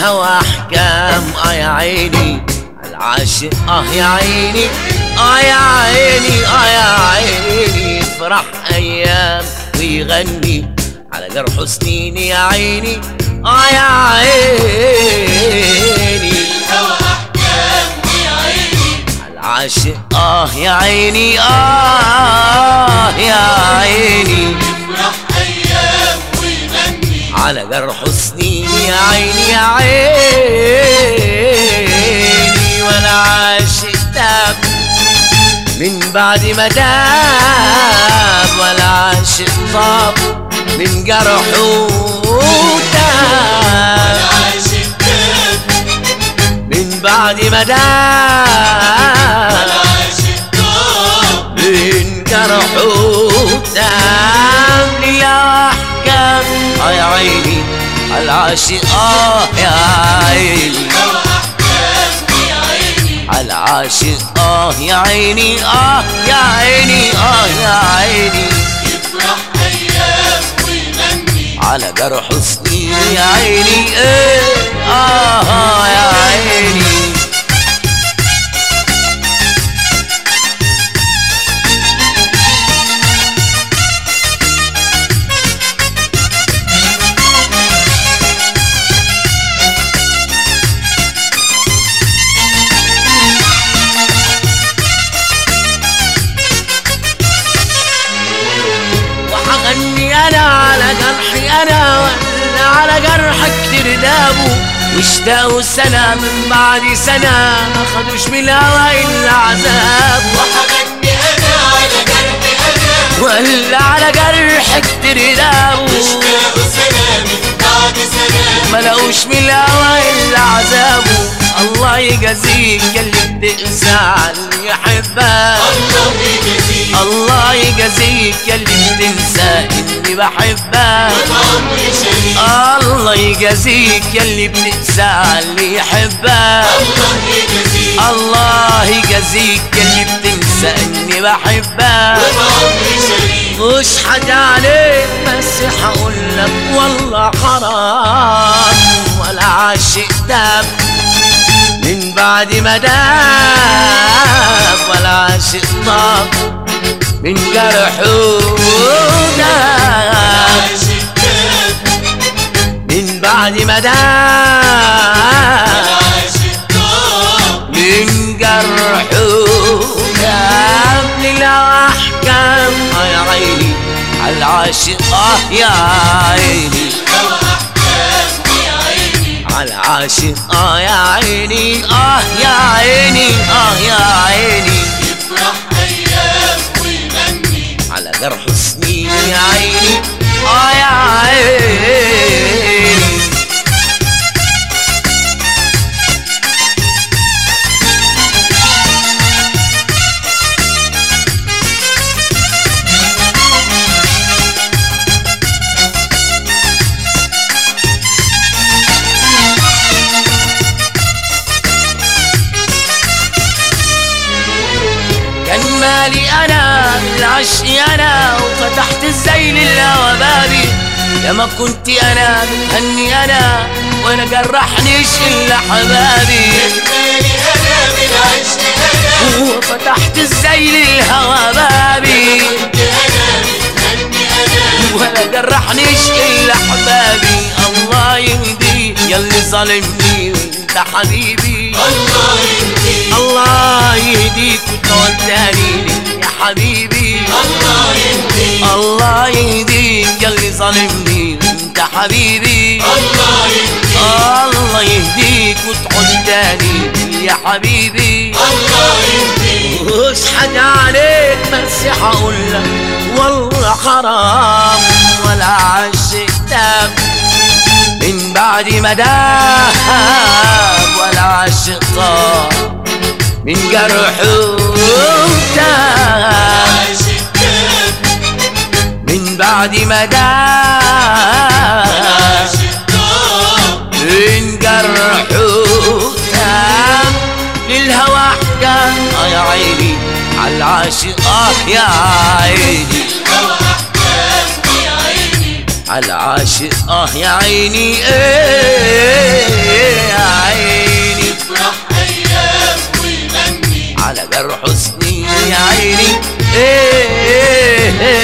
الهوى احكام اه يا عيني العاشق اه يا عيني اه يا عيني اه يا عيني يفرح ايام ويغني على جرح سنين يا عيني اه يا عيني الهوى احكام ويا عيني العاشق اه يا عيني اه يا عيني يفرح ايام ويغني على جرح سنين يا عيني يا عيني وانا عاشق تاب من بعد ما تاب ولا عاشق طاب من جرحه تاب عاشق تاب من بعد ما تاب عاشق طاب من جرحه تاب لله احكام اه يا عيني العاشق اه يا عيني الهوى احكام ويا عيني العاشق اه يا عيني اه يا عيني اه يا عيني يفرح ايام ويغني على جرح سنين يا عيني ايه اه يا عيني وحغني انا على جرحي انا ولا على جرحك تردابه واشتاقوا سنة من بعد سنة ما خدوش من الهوى الا عذاب وحغني انا على قلبي انا ولا على جرحك تردابه اشتاق سنة من بعد سنة ما لقوش من الهوى الا عذابه الله يجازيك يلي بتقسى على اللي يحبك الله يجزيك الله يجازيك يلي بتنسى اني بحبك عمري شريك الله يجازيك يلي بتنسى على اللي يحبك الله يجزيك الله يجازيك يلي بتنسى اني بحبك عمري شريك مش حد عليك بس هقولك والله حرام ولا عاشق داب من بعد ما داب ولا عاشق طاب من جرحه داب عاشق تاب من بعد ما داب عاشق طاب من جرحه داب لله احكام اه يا عيني على العاشق اه يا عيني الهوى احكام ويا عيني على العاشق اه يا عيني اه يا عيني اه يا عيني يفرح ايام ويغني على جرح سنين يا عيني اه يا عيني كان مالي انا بالعشق انا وفتحت ازاي للهوى بابي يا ما كنت انا بتهني انا وانا جرحنيش الا حبابي مالي انا بالعشق انا وفتحت ازاي للهوى بابي كنت انا بتهني انا ولا جرحنيش الا حبابي الله يهدي يلي ظالمني وانت حبيبي الله يهديك الله يهديك وتوداني لي يا حبيبي الله يهديك الله يهديك يلي ظالمني وانت حبيبي الله يهديك الله يهديك وتعود تاني لي يا حبيبي الله يهديك مش حاجة عليك بس هقولك والله حرام ولا عاشق تاب من بعد ما داب ولا عاشق طاب من جرحه تاب عاشق تاب من بعد ما داب عاشق طاب من جرحه تاب للهوى احكام اه يا عيني على العاشق اه يا عيني الهوى احكام يا عيني على العاشق اه يا عيني ايه يا عيني يفرح أيام ويغني على جرح سنين يا عيني ايه